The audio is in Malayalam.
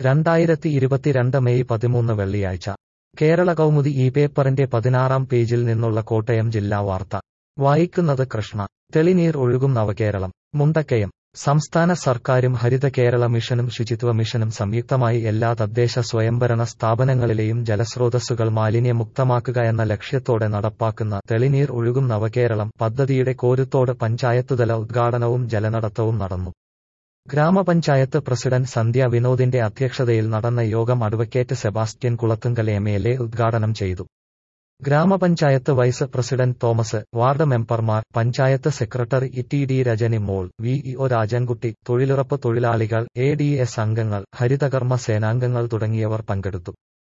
രണ്ടായിരത്തി ഇരുപത്തിരണ്ട് മെയ് പതിമൂന്ന് വെള്ളിയാഴ്ച കേരള കൗമുദി ഈ പേപ്പറിന്റെ പതിനാറാം പേജിൽ നിന്നുള്ള കോട്ടയം ജില്ലാ വാർത്ത വായിക്കുന്നത് കൃഷ്ണ തെളിനീർ ഒഴുകും നവകേരളം മുണ്ടക്കയം സംസ്ഥാന സർക്കാരും ഹരിത കേരള മിഷനും ശുചിത്വ മിഷനും സംയുക്തമായി എല്ലാ തദ്ദേശ സ്വയംഭരണ സ്ഥാപനങ്ങളിലെയും ജലസ്രോതസ്സുകൾ മാലിന്യമുക്തമാക്കുക എന്ന ലക്ഷ്യത്തോടെ നടപ്പാക്കുന്ന തെളിനീർ ഒഴുകും നവകേരളം പദ്ധതിയുടെ കോരുത്തോട് പഞ്ചായത്തുതല ഉദ്ഘാടനവും ജലനടത്തവും നടന്നു ഗ്രാമപഞ്ചായത്ത് പ്രസിഡന്റ് സന്ധ്യ വിനോദിന്റെ അധ്യക്ഷതയിൽ നടന്ന യോഗം advocate Sebastian Kulathunkal M L A ഉദ്ഘാടനം ചെയ്തു ഗ്രാമപഞ്ചായത്ത് വൈസ് പ്രസിഡന്റ് തോമസ് വാർഡ് മെമ്പർമാർ panchayat secretary T D Rajani Mol V E O Rajankutty തൊഴിലുറപ്പ് തൊഴിലാളികൾ എ ഡി എസ് അംഗങ്ങൾ ഹരിതകർമ്മ സേനാംഗങ്ങൾ തുടങ്ങിയവർ പങ്കെടുത്തു